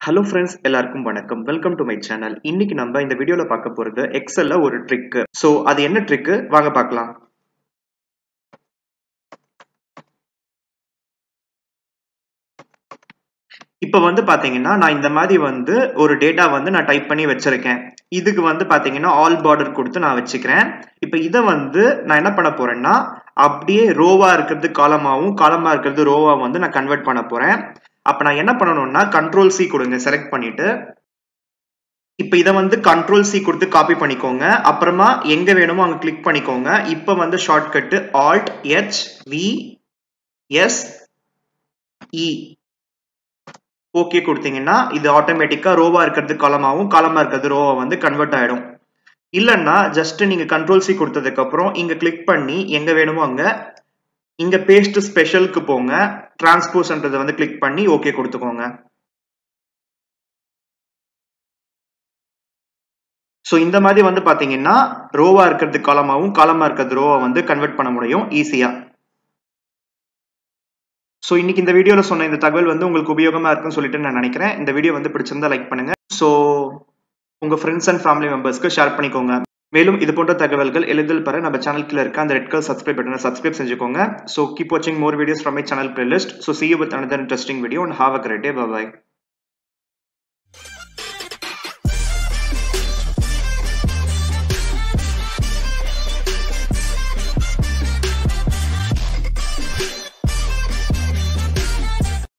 hello friends எல்லாருக்கும் வணக்கம் welcome to my channel இன்னைக்கு நம்ம இந்த வீடியோல பார்க்க போறது எக்ஸல்ல ஒரு ட்ரிக் ஸோ அது என்ன ட்ரிக் வாங்க பார்க்கலாம் இப்போ வந்து பாத்தீங்கன்னா நான் இந்த மாதிரி வந்து ஒரு டேட்டா வந்து நான் டைப் பண்ணி வச்சிருக்கேன் இதுக்கு வந்து பாத்தீங்கன்னா ஆல் பார்டர் கொடுத்து நான் வச்சுக்கிறேன் இப்போ இதை வந்து நான் என்ன பண்ண போறேன்னா அப்படியே ரோவா இருக்கிறது காலமாவும் காலமா இருக்கிறது ரோவா வந்து நான் கன்வெர்ட் பண்ண போறேன் அப்ப நான் என்ன பண்ணணும்னா கண்ட்ரோல் சி கொடுங்க செலக்ட் பண்ணிட்டு இப்ப இதை வந்து கண்ட்ரோல் சி கொடுத்து காப்பி பண்ணிக்கோங்க அப்புறமா எங்க வேணுமோ அங்க கிளிக் பண்ணிக்கோங்க இப்ப வந்து shortcut alt H V S E okay கொடுத்தீங்கன்னா இது ஆட்டோமேட்டிக்கா ரோவா இருக்கிறது காலமாவும் காலமா இருக்கிறது ரோவா வந்து கன்வெர்ட் ஆயிடும் இல்லைன்னா ஜஸ்ட் நீங்க கண்ட்ரோல் சி கொடுத்ததுக்கு அப்புறம் இங்க கிளிக் பண்ணி எங்க வேணுமோ அங்க இங்க பேஸ்ட் ஸ்பெஷலுக்கு போங்க டிரான்ஸ்போஸ்ன்றதை வந்து கிளிக் பண்ணி ஓகே கொடுத்துக்கோங்க ஸோ இந்த மாதிரி வந்து பாத்தீங்கன்னா ரோவா இருக்கிறது காலமாவும் காலமா இருக்கிறது ரோவா வந்து கன்வெர்ட் பண்ண முடியும் ஈஸியா ஸோ இன்னைக்கு இந்த வீடியோல சொன்ன இந்த தகவல் வந்து உங்களுக்கு உபயோகமா இருக்குன்னு சொல்லிட்டு நான் நினைக்கிறேன் இந்த வீடியோ வந்து பிடிச்சிருந்தா லைக் பண்ணுங்க ஸோ உங்க ஃப்ரெண்ட்ஸ் அண்ட் ஃபேமிலி மெம்பர்ஸ்க்கு ஷேர் பண்ணிக்கோங்க மேலும் இது போன்ற தகவல்கள் எளிதில் பெற நம்ம சேனலுக்குள்ள இருக்க அந்த ரெட் கலர் சப்ஸ்கிரைப் பட்டனை சப்ஸ்கிரைப் செஞ்சுக்கோங்க ஸோ கீப் வாட்சிங் more videos from my channel playlist so see you with another interesting video and have a great day bye